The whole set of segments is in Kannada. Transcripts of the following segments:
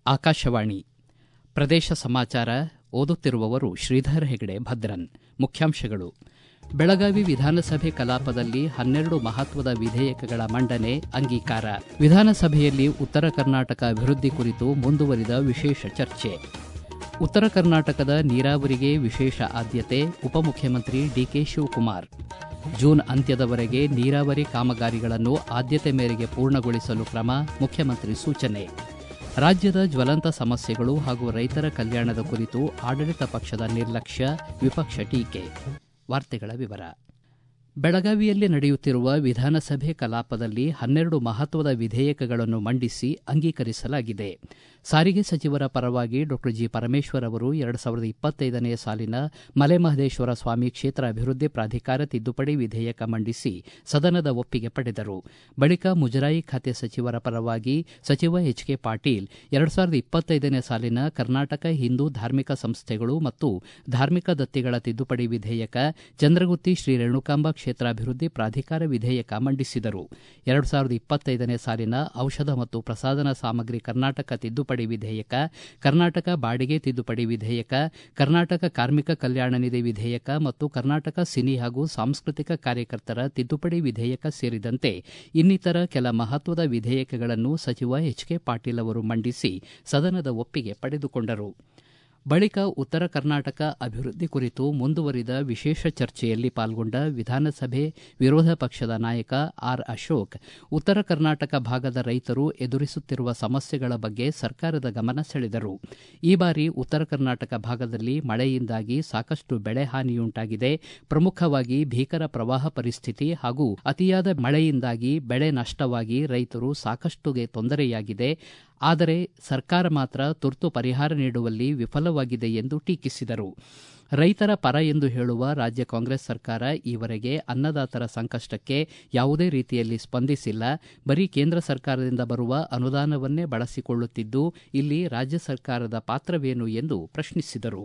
ಆಕಾಶವಾಣಿ ಪ್ರದೇಶ ಸಮಾಚಾರ ಓದುತ್ತಿರುವವರು ಶ್ರೀಧರ್ ಹೆಗಡೆ ಭದ್ರನ್ ಮುಖ್ಯಾಂಶಗಳು ಬೆಳಗಾವಿ ವಿಧಾನಸಭೆ ಕಲಾಪದಲ್ಲಿ ಹನ್ನೆರಡು ಮಹತ್ವದ ವಿಧೇಯಕಗಳ ಮಂಡನೆ ಅಂಗೀಕಾರ ವಿಧಾನಸಭೆಯಲ್ಲಿ ಉತ್ತರ ಕರ್ನಾಟಕ ಅಭಿವೃದ್ಧಿ ಕುರಿತು ಮುಂದುವರಿದ ವಿಶೇಷ ಚರ್ಚೆ ಉತ್ತರ ಕರ್ನಾಟಕದ ನೀರಾವರಿಗೆ ವಿಶೇಷ ಆದ್ಯತೆ ಉಪಮುಖ್ಯಮಂತ್ರಿ ಡಿಕೆ ಶಿವಕುಮಾರ್ ಜೂನ್ ಅಂತ್ಯದವರೆಗೆ ನೀರಾವರಿ ಕಾಮಗಾರಿಗಳನ್ನು ಆದ್ಯತೆ ಮೇರೆಗೆ ಪೂರ್ಣಗೊಳಿಸಲು ಕ್ರಮ ಮುಖ್ಯಮಂತ್ರಿ ಸೂಚನೆ ರಾಜ್ಯದ ಜ್ವಲಂತ ಸಮಸ್ಯೆಗಳು ಹಾಗೂ ರೈತರ ಕಲ್ಯಾಣದ ಕುರಿತು ಆಡಳಿತ ಪಕ್ಷದ ನಿರ್ಲಕ್ಷ್ಯ ವಿಪಕ್ಷ ಟೀಕೆ ವಾರ್ತೆಗಳ ವಿವರ ಬೆಳಗಾವಿಯಲ್ಲಿ ನಡೆಯುತ್ತಿರುವ ವಿಧಾನಸಭೆ ಕಲಾಪದಲ್ಲಿ ಹನ್ನೆರಡು ಮಹತ್ವದ ವಿಧೇಯಕಗಳನ್ನು ಮಂಡಿಸಿ ಅಂಗೀಕರಿಸಲಾಗಿದೆ ಸಾರಿಗೆ ಸಚಿವರ ಪರವಾಗಿ ಡಾಕ್ಟರ್ ಜಿ ಪರಮೇಶ್ವರ್ ಅವರು ಎರಡು ಸಾವಿರದ ಇಪ್ಪತ್ತೈದನೇ ಸಾಲಿನ ಮಲೆಮಹದೇಶ್ವರ ಸ್ವಾಮಿ ಕ್ಷೇತ್ರ ಅಭಿವೃದ್ಧಿ ಪ್ರಾಧಿಕಾರ ತಿದ್ದುಪಡಿ ವಿಧೇಯಕ ಮಂಡಿಸಿ ಸದನದ ಒಪ್ಪಿಗೆ ಪಡೆದರು ಬಳಿಕ ಮುಜರಾಯಿ ಖಾತೆ ಸಚಿವರ ಪರವಾಗಿ ಸಚಿವ ಎಚ್ ಕೆ ಪಾಟೀಲ್ ಎರಡು ಸಾವಿರದ ಇಪ್ಪತ್ತೈದನೇ ಸಾಲಿನ ಕರ್ನಾಟಕ ಹಿಂದೂ ಧಾರ್ಮಿಕ ಸಂಸ್ಥೆಗಳು ಮತ್ತು ಧಾರ್ಮಿಕ ದತ್ತಿಗಳ ತಿದ್ದುಪಡಿ ವಿಧೇಯಕ ಚಂದ್ರಗುತ್ತಿ ಶ್ರೀ ರೇಣುಕಾಂಬ ಕ್ಷೇತ್ರಾಭಿವೃದ್ಧಿ ಪ್ರಾಧಿಕಾರ ವಿಧೇಯಕ ಮಂಡಿಸಿದರು ಎರಡು ಸಾವಿರದ ಇಪ್ಪತ್ತೈದನೇ ಸಾಲಿನ ಔಷಧ ಮತ್ತು ಪ್ರಸಾದನ ಸಾಮಗ್ರಿ ಕರ್ನಾಟಕ ತಿದ್ದುಪಡಿ ವಿಧೇಯಕ ಕರ್ನಾಟಕ ಬಾಡಿಗೆ ತಿದ್ದುಪಡಿ ವಿಧೇಯಕ ಕರ್ನಾಟಕ ಕಾರ್ಮಿಕ ಕಲ್ಯಾಣ ನಿಧಿ ವಿಧೇಯಕ ಮತ್ತು ಕರ್ನಾಟಕ ಸಿನಿ ಹಾಗೂ ಸಾಂಸ್ಕೃತಿಕ ಕಾರ್ಯಕರ್ತರ ತಿದ್ದುಪಡಿ ವಿಧೇಯಕ ಸೇರಿದಂತೆ ಇನ್ನಿತರ ಕೆಲ ಮಹತ್ವದ ವಿಧೇಯಕಗಳನ್ನು ಸಚಿವ ಎಚ್ ಕೆ ಪಾಟೀಲ್ ಅವರು ಮಂಡಿಸಿ ಸದನದ ಒಪ್ಪಿಗೆ ಪಡೆದುಕೊಂಡರು ಬಳಿಕ ಉತ್ತರ ಕರ್ನಾಟಕ ಅಭಿವೃದ್ಧಿ ಕುರಿತು ಮುಂದುವರಿದ ವಿಶೇಷ ಚರ್ಚೆಯಲ್ಲಿ ಪಾಲ್ಗೊಂಡ ವಿಧಾನಸಭೆ ವಿರೋಧ ಪಕ್ಷದ ನಾಯಕ ಆರ್ ಅಶೋಕ್ ಉತ್ತರ ಕರ್ನಾಟಕ ಭಾಗದ ರೈತರು ಎದುರಿಸುತ್ತಿರುವ ಸಮಸ್ಯೆಗಳ ಬಗ್ಗೆ ಸರ್ಕಾರದ ಗಮನ ಸೆಳೆದರು ಈ ಬಾರಿ ಉತ್ತರ ಕರ್ನಾಟಕ ಭಾಗದಲ್ಲಿ ಮಳೆಯಿಂದಾಗಿ ಸಾಕಷ್ಟು ಬೆಳೆ ಹಾನಿಯುಂಟಾಗಿದೆ ಪ್ರಮುಖವಾಗಿ ಭೀಕರ ಪ್ರವಾಹ ಪರಿಸ್ಥಿತಿ ಹಾಗೂ ಅತಿಯಾದ ಮಳೆಯಿಂದಾಗಿ ಬೆಳೆ ನಷ್ಟವಾಗಿ ರೈತರು ಸಾಕಷ್ಟುಗೆ ತೊಂದರೆಯಾಗಿದೆ ಆದರೆ ಸರ್ಕಾರ ಮಾತ್ರ ತುರ್ತು ಪರಿಹಾರ ನೀಡುವಲ್ಲಿ ವಿಫಲವಾಗಿದೆ ಎಂದು ಟೀಕಿಸಿದರು ರೈತರ ಪರ ಎಂದು ಹೇಳುವ ರಾಜ್ಯ ಕಾಂಗ್ರೆಸ್ ಸರ್ಕಾರ ಈವರೆಗೆ ಅನ್ನದಾತರ ಸಂಕಷ್ಟಕ್ಕೆ ಯಾವುದೇ ರೀತಿಯಲ್ಲಿ ಸ್ಪಂದಿಸಿಲ್ಲ ಬರೀ ಕೇಂದ್ರ ಸರ್ಕಾರದಿಂದ ಬರುವ ಅನುದಾನವನ್ನೇ ಬಳಸಿಕೊಳ್ಳುತ್ತಿದ್ದು ಇಲ್ಲಿ ರಾಜ್ಯ ಸರ್ಕಾರದ ಪಾತ್ರವೇನು ಎಂದು ಪ್ರಶ್ನಿಸಿದರು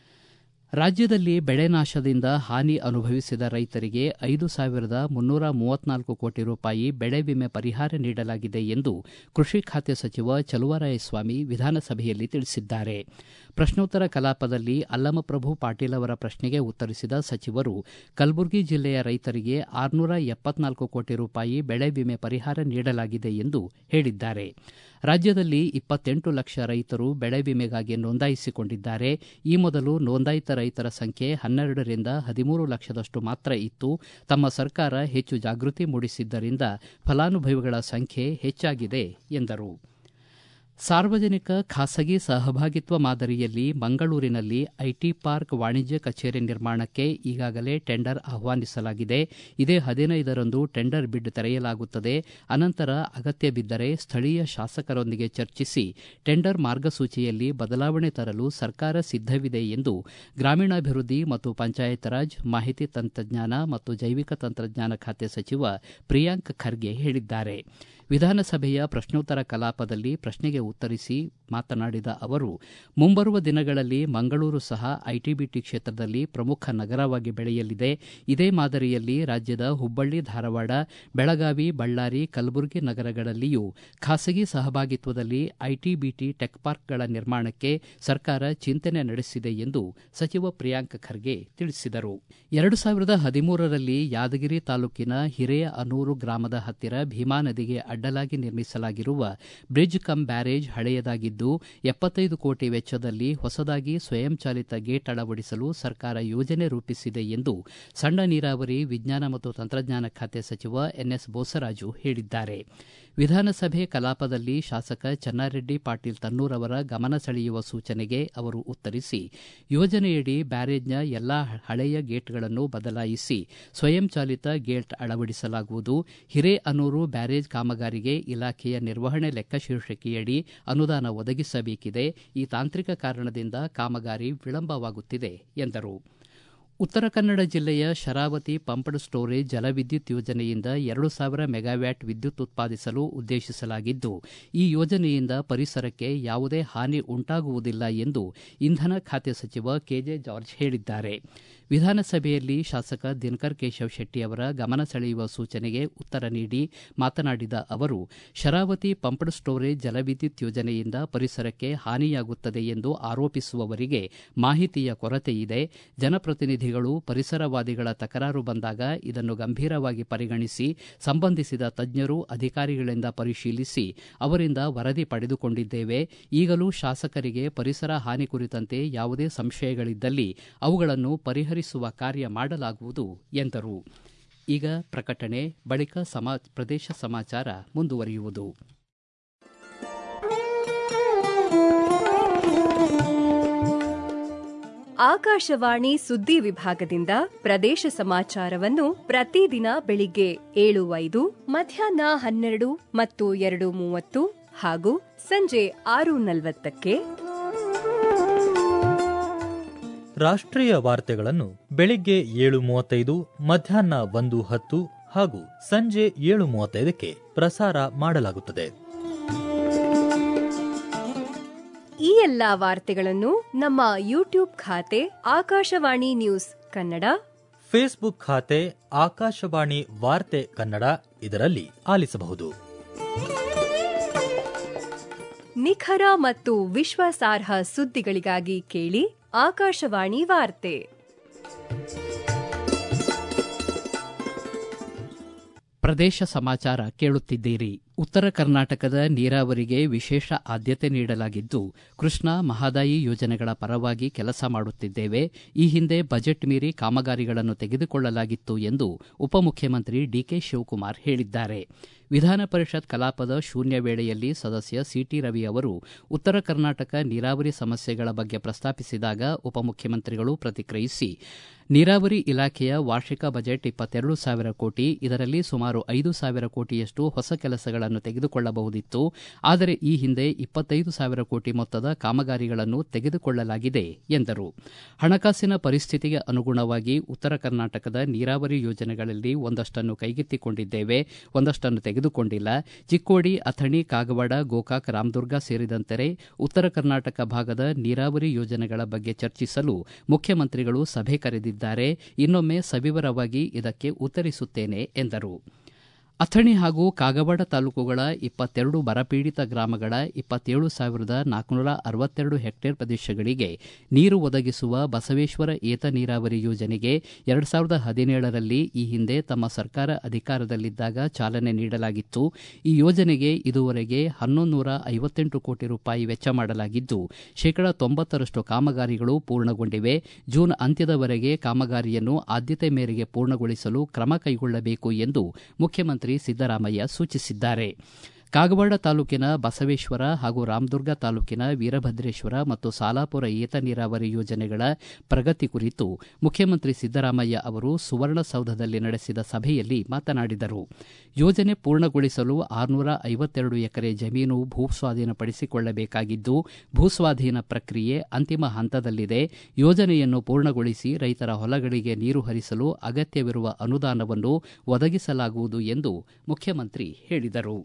ರಾಜ್ಯದಲ್ಲಿ ಬೆಳೆ ನಾಶದಿಂದ ಹಾನಿ ಅನುಭವಿಸಿದ ರೈತರಿಗೆ ಐದು ಸಾವಿರದ ಮುನ್ನೂರ ಮೂವತ್ನಾಲ್ಕು ಕೋಟಿ ರೂಪಾಯಿ ಬೆಳೆ ವಿಮೆ ಪರಿಹಾರ ನೀಡಲಾಗಿದೆ ಎಂದು ಕೃಷಿ ಖಾತೆ ಸಚಿವ ಚಲುವರಾಯಸ್ವಾಮಿ ವಿಧಾನಸಭೆಯಲ್ಲಿ ತಿಳಿಸಿದ್ದಾರೆ ಪ್ರಶ್ನೋತ್ತರ ಕಲಾಪದಲ್ಲಿ ಅಲ್ಲಮಪ್ರಭು ಪಾಟೀಲ್ ಅವರ ಪ್ರಶ್ನೆಗೆ ಉತ್ತರಿಸಿದ ಸಚಿವರು ಕಲಬುರಗಿ ಜಿಲ್ಲೆಯ ರೈತರಿಗೆ ಆರುನೂರ ಎಪ್ಪತ್ನಾಲ್ಕು ಕೋಟಿ ರೂಪಾಯಿ ಬೆಳೆ ವಿಮೆ ಪರಿಹಾರ ನೀಡಲಾಗಿದೆ ಎಂದು ಹೇಳಿದ್ದಾರೆ ರಾಜ್ಯದಲ್ಲಿ ಇಪ್ಪತ್ತೆಂಟು ಲಕ್ಷ ರೈತರು ಬೆಳೆ ವಿಮೆಗಾಗಿ ನೋಂದಾಯಿಸಿಕೊಂಡಿದ್ದಾರೆ ಈ ಮೊದಲು ನೋಂದಾಯಿತ ರೈತರ ಸಂಖ್ಯೆ ಹನ್ನೆರಡರಿಂದ ಹದಿಮೂರು ಲಕ್ಷದಷ್ಟು ಮಾತ್ರ ಇತ್ತು ತಮ್ಮ ಸರ್ಕಾರ ಹೆಚ್ಚು ಜಾಗೃತಿ ಮೂಡಿಸಿದ್ದರಿಂದ ಫಲಾನುಭವಿಗಳ ಸಂಖ್ಯೆ ಹೆಚ್ಚಾಗಿದೆ ಎಂದರು ಸಾರ್ವಜನಿಕ ಖಾಸಗಿ ಸಹಭಾಗಿತ್ವ ಮಾದರಿಯಲ್ಲಿ ಮಂಗಳೂರಿನಲ್ಲಿ ಐಟಿ ಪಾರ್ಕ್ ವಾಣಿಜ್ಯ ಕಚೇರಿ ನಿರ್ಮಾಣಕ್ಕೆ ಈಗಾಗಲೇ ಟೆಂಡರ್ ಆಹ್ವಾನಿಸಲಾಗಿದೆ ಇದೇ ಹದಿನೈದರಂದು ಟೆಂಡರ್ ಬಿಡ್ ತೆರೆಯಲಾಗುತ್ತದೆ ಅನಂತರ ಅಗತ್ಯ ಬಿದ್ದರೆ ಸ್ಥಳೀಯ ಶಾಸಕರೊಂದಿಗೆ ಚರ್ಚಿಸಿ ಟೆಂಡರ್ ಮಾರ್ಗಸೂಚಿಯಲ್ಲಿ ಬದಲಾವಣೆ ತರಲು ಸರ್ಕಾರ ಸಿದ್ದವಿದೆ ಎಂದು ಗ್ರಾಮೀಣಾಭಿವೃದ್ಧಿ ಮತ್ತು ಪಂಚಾಯತ್ ರಾಜ್ ಮಾಹಿತಿ ತಂತ್ರಜ್ಞಾನ ಮತ್ತು ಜೈವಿಕ ತಂತ್ರಜ್ಞಾನ ಖಾತೆ ಸಚಿವ ಪ್ರಿಯಾಂಕ್ ಖರ್ಗೆ ಹೇಳಿದ್ದಾರೆ ವಿಧಾನಸಭೆಯ ಪ್ರಶ್ನೋತ್ತರ ಕಲಾಪದಲ್ಲಿ ಪ್ರಶ್ನೆಗೆ ಉತ್ತರಿಸಿ ಮಾತನಾಡಿದ ಅವರು ಮುಂಬರುವ ದಿನಗಳಲ್ಲಿ ಮಂಗಳೂರು ಸಹ ಐಟಿಬಿಟಿ ಕ್ಷೇತ್ರದಲ್ಲಿ ಪ್ರಮುಖ ನಗರವಾಗಿ ಬೆಳೆಯಲಿದೆ ಇದೇ ಮಾದರಿಯಲ್ಲಿ ರಾಜ್ಯದ ಹುಬ್ಬಳ್ಳಿ ಧಾರವಾಡ ಬೆಳಗಾವಿ ಬಳ್ಳಾರಿ ಕಲಬುರಗಿ ನಗರಗಳಲ್ಲಿಯೂ ಖಾಸಗಿ ಸಹಭಾಗಿತ್ವದಲ್ಲಿ ಐಟಿಬಿಟಿ ಟೆಕ್ ಪಾರ್ಕ್ಗಳ ನಿರ್ಮಾಣಕ್ಕೆ ಸರ್ಕಾರ ಚಿಂತನೆ ನಡೆಸಿದೆ ಎಂದು ಸಚಿವ ಪ್ರಿಯಾಂಕ್ ಖರ್ಗೆ ತಿಳಿಸಿದರು ಎರಡು ಸಾವಿರದ ಹದಿಮೂರರಲ್ಲಿ ಯಾದಗಿರಿ ತಾಲೂಕಿನ ಹಿರೇಅನೂರು ಗ್ರಾಮದ ಹತ್ತಿರ ಭೀಮಾ ನದಿಗೆ ಅಡ್ಡಲಾಗಿ ನಿರ್ಮಿಸಲಾಗಿರುವ ಬ್ರಿಡ್ಜ್ ಕಮ್ ಬ್ಯಾರೇಜ್ ಹಳೆಯದಾಗಿದ್ದು ಎಪ್ಪತ್ತೈದು ಕೋಟಿ ವೆಚ್ಚದಲ್ಲಿ ಹೊಸದಾಗಿ ಸ್ವಯಂಚಾಲಿತ ಗೇಟ್ ಅಳವಡಿಸಲು ಸರ್ಕಾರ ಯೋಜನೆ ರೂಪಿಸಿದೆ ಎಂದು ಸಣ್ಣ ನೀರಾವರಿ ವಿಜ್ಞಾನ ಮತ್ತು ತಂತ್ರಜ್ಞಾನ ಖಾತೆ ಸಚಿವ ಎನ್ಎಸ್ ಬೋಸರಾಜು ಹೇಳಿದ್ದಾರೆ ವಿಧಾನಸಭೆ ಕಲಾಪದಲ್ಲಿ ಶಾಸಕ ಚನ್ನಾರೆಡ್ಡಿ ಪಾಟೀಲ್ ತನ್ನೂರ್ ಅವರ ಗಮನ ಸೆಳೆಯುವ ಸೂಚನೆಗೆ ಅವರು ಉತ್ತರಿಸಿ ಯೋಜನೆಯಡಿ ಬ್ಯಾರೇಜ್ನ ಎಲ್ಲಾ ಹಳೆಯ ಗೇಟ್ಗಳನ್ನು ಬದಲಾಯಿಸಿ ಸ್ವಯಂಚಾಲಿತ ಗೇಟ್ ಅಳವಡಿಸಲಾಗುವುದು ಹಿರೇಅನೂರು ಬ್ಯಾರೇಜ್ ಕಾಮಗಾರಿಗೆ ಇಲಾಖೆಯ ನಿರ್ವಹಣೆ ಲೆಕ್ಕ ಶೀರ್ಷಿಕೆಯಡಿ ಅನುದಾನ ಒದಗಿಸಬೇಕಿದೆ ಈ ತಾಂತ್ರಿಕ ಕಾರಣದಿಂದ ಕಾಮಗಾರಿ ವಿಳಂಬವಾಗುತ್ತಿದೆ ಎಂದರು ಉತ್ತರ ಕನ್ನಡ ಜಿಲ್ಲೆಯ ಶರಾವತಿ ಪಂಪ್ಡ್ ಸ್ಟೋರೇಜ್ ಜಲವಿದ್ಯುತ್ ಯೋಜನೆಯಿಂದ ಎರಡು ಸಾವಿರ ಮೆಗಾವ್ಯಾಟ್ ವಿದ್ಯುತ್ ಉತ್ಪಾದಿಸಲು ಉದ್ದೇಶಿಸಲಾಗಿದ್ದು ಈ ಯೋಜನೆಯಿಂದ ಪರಿಸರಕ್ಕೆ ಯಾವುದೇ ಹಾನಿ ಉಂಟಾಗುವುದಿಲ್ಲ ಎಂದು ಇಂಧನ ಖಾತೆ ಸಚಿವ ಕೆಜೆ ಜಾರ್ಜ್ ಹೇಳಿದ್ದಾರೆ ವಿಧಾನಸಭೆಯಲ್ಲಿ ಶಾಸಕ ದಿನಕರ್ ಕೇಶವ್ ಶೆಟ್ಟಿ ಅವರ ಗಮನ ಸೆಳೆಯುವ ಸೂಚನೆಗೆ ಉತ್ತರ ನೀಡಿ ಮಾತನಾಡಿದ ಅವರು ಶರಾವತಿ ಪಂಪ್ಡ್ ಸ್ಟೋರೇಜ್ ಜಲವಿದ್ಯುತ್ ಯೋಜನೆಯಿಂದ ಪರಿಸರಕ್ಕೆ ಹಾನಿಯಾಗುತ್ತದೆ ಎಂದು ಆರೋಪಿಸುವವರಿಗೆ ಮಾಹಿತಿಯ ಕೊರತೆ ಇದೆ ಜನಪ್ರತಿನಿಧಿಗಳು ಪರಿಸರವಾದಿಗಳ ತಕರಾರು ಬಂದಾಗ ಇದನ್ನು ಗಂಭೀರವಾಗಿ ಪರಿಗಣಿಸಿ ಸಂಬಂಧಿಸಿದ ತಜ್ಞರು ಅಧಿಕಾರಿಗಳಿಂದ ಪರಿಶೀಲಿಸಿ ಅವರಿಂದ ವರದಿ ಪಡೆದುಕೊಂಡಿದ್ದೇವೆ ಈಗಲೂ ಶಾಸಕರಿಗೆ ಪರಿಸರ ಹಾನಿ ಕುರಿತಂತೆ ಯಾವುದೇ ಸಂಶಯಗಳಿದ್ದಲ್ಲಿ ಅವುಗಳನ್ನು ಪರಿಹರಿಸುವ ಕಾರ್ಯ ಮಾಡಲಾಗುವುದು ಎಂದರು ಈಗ ಪ್ರಕಟಣೆ ಬಳಿಕ ಸಮಾ ಪ್ರದೇಶ ಸಮಾಚಾರ ಮುಂದುವರಿಯುವುದು ಆಕಾಶವಾಣಿ ಸುದ್ದಿ ವಿಭಾಗದಿಂದ ಪ್ರದೇಶ ಸಮಾಚಾರವನ್ನು ಪ್ರತಿದಿನ ಬೆಳಿಗ್ಗೆ ಏಳು ಐದು ಮಧ್ಯಾಹ್ನ ಹನ್ನೆರಡು ಮತ್ತು ಎರಡು ಮೂವತ್ತು ಹಾಗೂ ಸಂಜೆ ಆರು ನಲವತ್ತಕ್ಕೆ ರಾಷ್ಟ್ರೀಯ ವಾರ್ತೆಗಳನ್ನು ಬೆಳಿಗ್ಗೆ ಏಳು ಮೂವತ್ತೈದು ಮಧ್ಯಾಹ್ನ ಒಂದು ಹತ್ತು ಹಾಗೂ ಸಂಜೆ ಏಳು ಮೂವತ್ತೈದಕ್ಕೆ ಪ್ರಸಾರ ಮಾಡಲಾಗುತ್ತದೆ ಈ ಎಲ್ಲಾ ವಾರ್ತೆಗಳನ್ನು ನಮ್ಮ ಯೂಟ್ಯೂಬ್ ಖಾತೆ ಆಕಾಶವಾಣಿ ನ್ಯೂಸ್ ಕನ್ನಡ ಫೇಸ್ಬುಕ್ ಖಾತೆ ಆಕಾಶವಾಣಿ ವಾರ್ತೆ ಕನ್ನಡ ಇದರಲ್ಲಿ ಆಲಿಸಬಹುದು ನಿಖರ ಮತ್ತು ವಿಶ್ವಾಸಾರ್ಹ ಸುದ್ದಿಗಳಿಗಾಗಿ ಕೇಳಿ ಆಕಾಶವಾಣಿ ವಾರ್ತೆ ಪ್ರದೇಶ ಸಮಾಚಾರ ಕೇಳುತ್ತಿದ್ದೀರಿ ಉತ್ತರ ಕರ್ನಾಟಕದ ನೀರಾವರಿಗೆ ವಿಶೇಷ ಆದ್ಯತೆ ನೀಡಲಾಗಿದ್ದು ಕೃಷ್ಣಾ ಮಹದಾಯಿ ಯೋಜನೆಗಳ ಪರವಾಗಿ ಕೆಲಸ ಮಾಡುತ್ತಿದ್ದೇವೆ ಈ ಹಿಂದೆ ಬಜೆಟ್ ಮೀರಿ ಕಾಮಗಾರಿಗಳನ್ನು ತೆಗೆದುಕೊಳ್ಳಲಾಗಿತ್ತು ಎಂದು ಉಪಮುಖ್ಯಮಂತ್ರಿ ಡಿಕೆ ಶಿವಕುಮಾರ್ ಹೇಳಿದ್ದಾರೆ ವಿಧಾನ ಪರಿಷತ್ ಕಲಾಪದ ಶೂನ್ಯ ವೇಳೆಯಲ್ಲಿ ಸದಸ್ಯ ಸಿಟಿ ರವಿ ಅವರು ಉತ್ತರ ಕರ್ನಾಟಕ ನೀರಾವರಿ ಸಮಸ್ಯೆಗಳ ಬಗ್ಗೆ ಪ್ರಸ್ತಾಪಿಸಿದಾಗ ಉಪಮುಖ್ಯಮಂತ್ರಿಗಳು ಪ್ರತಿಕ್ರಿಯಿಸಿ ನೀರಾವರಿ ಇಲಾಖೆಯ ವಾರ್ಷಿಕ ಬಜೆಟ್ ಇಪ್ಪತ್ತೆರಡು ಸಾವಿರ ಕೋಟಿ ಇದರಲ್ಲಿ ಸುಮಾರು ಐದು ಸಾವಿರ ಕೋಟಿಯಷ್ಟು ಹೊಸ ಕೆಲಸಗಳನ್ನು ತೆಗೆದುಕೊಳ್ಳಬಹುದಿತ್ತು ಆದರೆ ಈ ಹಿಂದೆ ಇಪ್ಪತ್ತೈದು ಸಾವಿರ ಕೋಟಿ ಮೊತ್ತದ ಕಾಮಗಾರಿಗಳನ್ನು ತೆಗೆದುಕೊಳ್ಳಲಾಗಿದೆ ಎಂದರು ಹಣಕಾಸಿನ ಪರಿಸ್ಥಿತಿಗೆ ಅನುಗುಣವಾಗಿ ಉತ್ತರ ಕರ್ನಾಟಕದ ನೀರಾವರಿ ಯೋಜನೆಗಳಲ್ಲಿ ಒಂದಷ್ಟನ್ನು ಕೈಗೆತ್ತಿಕೊಂಡಿದ್ದೇವೆ ಒಂದಷ್ಟನ್ನು ತೆಗೆದುಕೊಂಡಿಲ್ಲ ಚಿಕ್ಕೋಡಿ ಅಥಣಿ ಕಾಗವಾಡ ಗೋಕಾಕ್ ರಾಮದುರ್ಗ ಸೇರಿದಂತೆ ಉತ್ತರ ಕರ್ನಾಟಕ ಭಾಗದ ನೀರಾವರಿ ಯೋಜನೆಗಳ ಬಗ್ಗೆ ಚರ್ಚಿಸಲು ಮುಖ್ಯಮಂತ್ರಿಗಳು ಸಭೆ ಕರೆದಿದ್ದಾರೆ ಇನ್ನೊಮ್ಮೆ ಸವಿವರವಾಗಿ ಇದಕ್ಕೆ ಉತ್ತರಿಸುತ್ತೇನೆ ಎಂದರು ಅಥಣಿ ಹಾಗೂ ಕಾಗವಾಡ ತಾಲೂಕುಗಳ ಇಪ್ಪತ್ತೆರಡು ಬರಪೀಡಿತ ಗ್ರಾಮಗಳ ಇಪ್ಪತ್ತೇಳು ಸಾವಿರದ ನಾಲ್ಕುನೂರ ಅರವತ್ತೆರಡು ಹೆಕ್ಟೇರ್ ಪ್ರದೇಶಗಳಿಗೆ ನೀರು ಒದಗಿಸುವ ಬಸವೇಶ್ವರ ಏತ ನೀರಾವರಿ ಯೋಜನೆಗೆ ಎರಡು ಸಾವಿರದ ಹದಿನೇಳರಲ್ಲಿ ಈ ಹಿಂದೆ ತಮ್ಮ ಸರ್ಕಾರ ಅಧಿಕಾರದಲ್ಲಿದ್ದಾಗ ಚಾಲನೆ ನೀಡಲಾಗಿತ್ತು ಈ ಯೋಜನೆಗೆ ಇದುವರೆಗೆ ಹನ್ನೊಂದು ನೂರ ಐವತ್ತೆಂಟು ಕೋಟಿ ರೂಪಾಯಿ ವೆಚ್ಚ ಮಾಡಲಾಗಿದ್ದು ಶೇಕಡಾ ತೊಂಬತ್ತರಷ್ಟು ಕಾಮಗಾರಿಗಳು ಪೂರ್ಣಗೊಂಡಿವೆ ಜೂನ್ ಅಂತ್ಯದವರೆಗೆ ಕಾಮಗಾರಿಯನ್ನು ಆದ್ಯತೆ ಮೇರೆಗೆ ಪೂರ್ಣಗೊಳಿಸಲು ಕ್ರಮ ಕೈಗೊಳ್ಳಬೇಕು ಎಂದು ಮುಖ್ಯಮಂತ್ರಿ ಸಿದ್ದರಾಮಯ್ಯ ಸೂಚಿಸಿದ್ದಾರೆ ಕಾಗವಾಡ ತಾಲೂಕಿನ ಬಸವೇಶ್ವರ ಹಾಗೂ ರಾಮದುರ್ಗ ತಾಲೂಕಿನ ವೀರಭದ್ರೇಶ್ವರ ಮತ್ತು ಸಾಲಾಪುರ ಏತ ನೀರಾವರಿ ಯೋಜನೆಗಳ ಪ್ರಗತಿ ಕುರಿತು ಮುಖ್ಯಮಂತ್ರಿ ಸಿದ್ದರಾಮಯ್ಯ ಅವರು ಸುವರ್ಣಸೌಧದಲ್ಲಿ ನಡೆಸಿದ ಸಭೆಯಲ್ಲಿ ಮಾತನಾಡಿದರು ಯೋಜನೆ ಪೂರ್ಣಗೊಳಿಸಲು ಆರುನೂರ ಐವತ್ತೆರಡು ಎಕರೆ ಜಮೀನು ಭೂಸ್ವಾಧೀನಪಡಿಸಿಕೊಳ್ಳಬೇಕಾಗಿದ್ದು ಭೂಸ್ವಾಧೀನ ಪ್ರಕ್ರಿಯೆ ಅಂತಿಮ ಹಂತದಲ್ಲಿದೆ ಯೋಜನೆಯನ್ನು ಪೂರ್ಣಗೊಳಿಸಿ ರೈತರ ಹೊಲಗಳಿಗೆ ನೀರು ಹರಿಸಲು ಅಗತ್ಯವಿರುವ ಅನುದಾನವನ್ನು ಒದಗಿಸಲಾಗುವುದು ಎಂದು ಮುಖ್ಯಮಂತ್ರಿ ಹೇಳಿದರು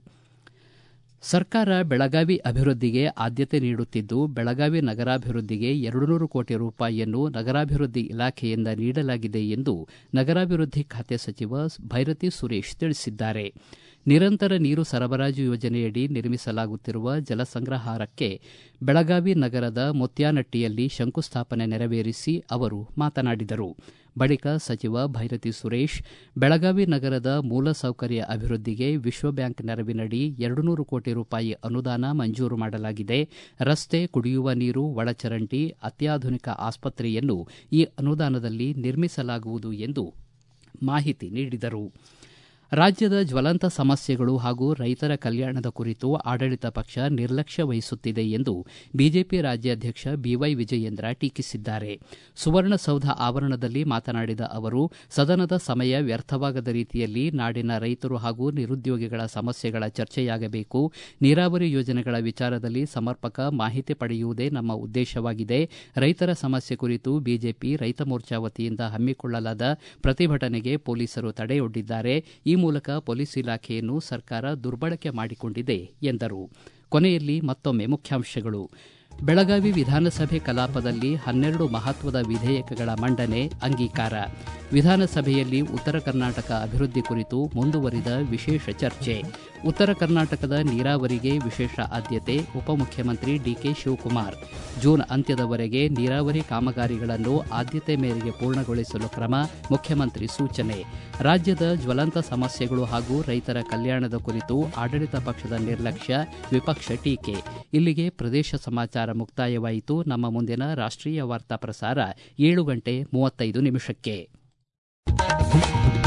ಸರ್ಕಾರ ಬೆಳಗಾವಿ ಅಭಿವೃದ್ಧಿಗೆ ಆದ್ಯತೆ ನೀಡುತ್ತಿದ್ದು ಬೆಳಗಾವಿ ನಗರಾಭಿವೃದ್ಧಿಗೆ ಎರಡು ನೂರು ಕೋಟಿ ರೂಪಾಯಿಯನ್ನು ನಗರಾಭಿವೃದ್ಧಿ ಇಲಾಖೆಯಿಂದ ನೀಡಲಾಗಿದೆ ಎಂದು ನಗರಾಭಿವೃದ್ಧಿ ಖಾತೆ ಸಚಿವ ಭೈರತಿ ಸುರೇಶ್ ತಿಳಿಸಿದ್ದಾರೆ ನಿರಂತರ ನೀರು ಸರಬರಾಜು ಯೋಜನೆಯಡಿ ನಿರ್ಮಿಸಲಾಗುತ್ತಿರುವ ಜಲಸಂಗ್ರಹಾರಕ್ಕೆ ಬೆಳಗಾವಿ ನಗರದ ಮುತ್ಯಾನಟ್ಟಿಯಲ್ಲಿ ಶಂಕುಸ್ಥಾಪನೆ ನೆರವೇರಿಸಿ ಅವರು ಮಾತನಾಡಿದರು ಬಳಿಕ ಸಚಿವ ಭೈರತಿ ಸುರೇಶ್ ಬೆಳಗಾವಿ ನಗರದ ಮೂಲಸೌಕರ್ಯ ಅಭಿವೃದ್ಧಿಗೆ ವಿಶ್ವ ಬ್ಯಾಂಕ್ ನೆರವಿನಡಿ ಎರಡು ನೂರು ಕೋಟಿ ರೂಪಾಯಿ ಅನುದಾನ ಮಂಜೂರು ಮಾಡಲಾಗಿದೆ ರಸ್ತೆ ಕುಡಿಯುವ ನೀರು ಒಳಚರಂಡಿ ಅತ್ಯಾಧುನಿಕ ಆಸ್ಪತ್ರೆಯನ್ನು ಈ ಅನುದಾನದಲ್ಲಿ ನಿರ್ಮಿಸಲಾಗುವುದು ಎಂದು ಮಾಹಿತಿ ನೀಡಿದರು ರಾಜ್ಯದ ಜ್ವಲಂತ ಸಮಸ್ಯೆಗಳು ಹಾಗೂ ರೈತರ ಕಲ್ಯಾಣದ ಕುರಿತು ಆಡಳಿತ ಪಕ್ಷ ನಿರ್ಲಕ್ಷ್ಯ ವಹಿಸುತ್ತಿದೆ ಎಂದು ಬಿಜೆಪಿ ರಾಜ್ಯಾಧ್ಯಕ್ಷ ಬಿವೈ ವಿಜಯೇಂದ್ರ ಟೀಕಿಸಿದ್ದಾರೆ ಸುವರ್ಣಸೌಧ ಆವರಣದಲ್ಲಿ ಮಾತನಾಡಿದ ಅವರು ಸದನದ ಸಮಯ ವ್ಯರ್ಥವಾಗದ ರೀತಿಯಲ್ಲಿ ನಾಡಿನ ರೈತರು ಹಾಗೂ ನಿರುದ್ಯೋಗಿಗಳ ಸಮಸ್ಯೆಗಳ ಚರ್ಚೆಯಾಗಬೇಕು ನೀರಾವರಿ ಯೋಜನೆಗಳ ವಿಚಾರದಲ್ಲಿ ಸಮರ್ಪಕ ಮಾಹಿತಿ ಪಡೆಯುವುದೇ ನಮ್ಮ ಉದ್ದೇಶವಾಗಿದೆ ರೈತರ ಸಮಸ್ಯೆ ಕುರಿತು ಬಿಜೆಪಿ ರೈತ ಮೋರ್ಚಾ ವತಿಯಿಂದ ಹಮ್ಮಿಕೊಳ್ಳಲಾದ ಪ್ರತಿಭಟನೆಗೆ ಪೊಲೀಸರು ತಡೆಯೊಡ್ಡಿದ್ದಾರೆ ಈ ಮೂಲಕ ಪೊಲೀಸ್ ಇಲಾಖೆಯನ್ನು ಸರ್ಕಾರ ದುರ್ಬಳಕೆ ಮಾಡಿಕೊಂಡಿದೆ ಎಂದರು ಕೊನೆಯಲ್ಲಿ ಮತ್ತೊಮ್ಮೆ ಮುಖ್ಯಾಂಶಗಳು ಬೆಳಗಾವಿ ವಿಧಾನಸಭೆ ಕಲಾಪದಲ್ಲಿ ಹನ್ನೆರಡು ಮಹತ್ವದ ವಿಧೇಯಕಗಳ ಮಂಡನೆ ಅಂಗೀಕಾರ ವಿಧಾನಸಭೆಯಲ್ಲಿ ಉತ್ತರ ಕರ್ನಾಟಕ ಅಭಿವೃದ್ಧಿ ಕುರಿತು ಮುಂದುವರಿದ ವಿಶೇಷ ಚರ್ಚೆ ಉತ್ತರ ಕರ್ನಾಟಕದ ನೀರಾವರಿಗೆ ವಿಶೇಷ ಆದ್ಯತೆ ಉಪಮುಖ್ಯಮಂತ್ರಿ ಡಿಕೆ ಶಿವಕುಮಾರ್ ಜೂನ್ ಅಂತ್ಯದವರೆಗೆ ನೀರಾವರಿ ಕಾಮಗಾರಿಗಳನ್ನು ಆದ್ಯತೆ ಮೇರೆಗೆ ಪೂರ್ಣಗೊಳಿಸಲು ಕ್ರಮ ಮುಖ್ಯಮಂತ್ರಿ ಸೂಚನೆ ರಾಜ್ಯದ ಜ್ವಲಂತ ಸಮಸ್ಯೆಗಳು ಹಾಗೂ ರೈತರ ಕಲ್ಯಾಣದ ಕುರಿತು ಆಡಳಿತ ಪಕ್ಷದ ನಿರ್ಲಕ್ಷ್ಯ ವಿಪಕ್ಷ ಟೀಕೆ ಇಲ್ಲಿಗೆ ಪ್ರದೇಶ ಸಮಾಚಾರ ಮುಕ್ತಾಯವಾಯಿತು ನಮ್ಮ ಮುಂದಿನ ರಾಷ್ಟೀಯ ವಾರ್ತಾ ಪ್ರಸಾರ ಏಳು ಗಂಟೆ ಮೂವತ್ತೈದು ನಿಮಿಷಕ್ಕೆ